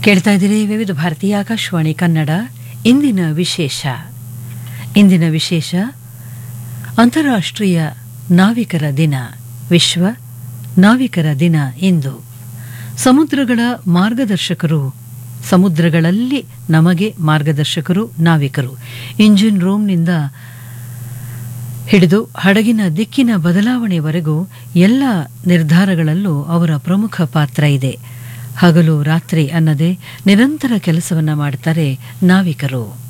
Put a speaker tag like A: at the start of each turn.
A: ಕೇಳ್ತಾ ಇದ್ದೀರಿ ವಿವಿಧ ಭಾರತೀಯ ಆಕಾಶವಾಣಿ ಕನ್ನಡ ಇಂದಿನ ವಿಶೇಷ ಇಂದಿನ ವಿಶೇಷ ಅಂತಾರಾಷ್ಟ್ರೀಯ ನಾವಿಕರ ದಿನ ವಿಶ್ವ ನಾವಿಕರ ದಿನ ಇಂದು ಸಮುದ್ರಗಳ ಮಾರ್ಗದರ್ಶಕರು ಸಮುದ್ರಗಳಲ್ಲಿ ನಮಗೆ ಮಾರ್ಗದರ್ಶಕರು ನಾವಿಕರು ಇಂಜಿನ್ ರೂಮ್ನಿಂದ ಹಿಡಿದು ಹಡಗಿನ ದಿಕ್ಕಿನ ಬದಲಾವಣೆವರೆಗೂ ಎಲ್ಲ ನಿರ್ಧಾರಗಳಲ್ಲೂ ಅವರ ಪ್ರಮುಖ ಪಾತ್ರ ಇದೆ ಹಗಲು ರಾತ್ರಿ ಅನ್ನದೇ ನಿರಂತರ ಕೆಲಸವನ್ನ ಮಾಡ್ತಾರೆ ನಾವಿಕರು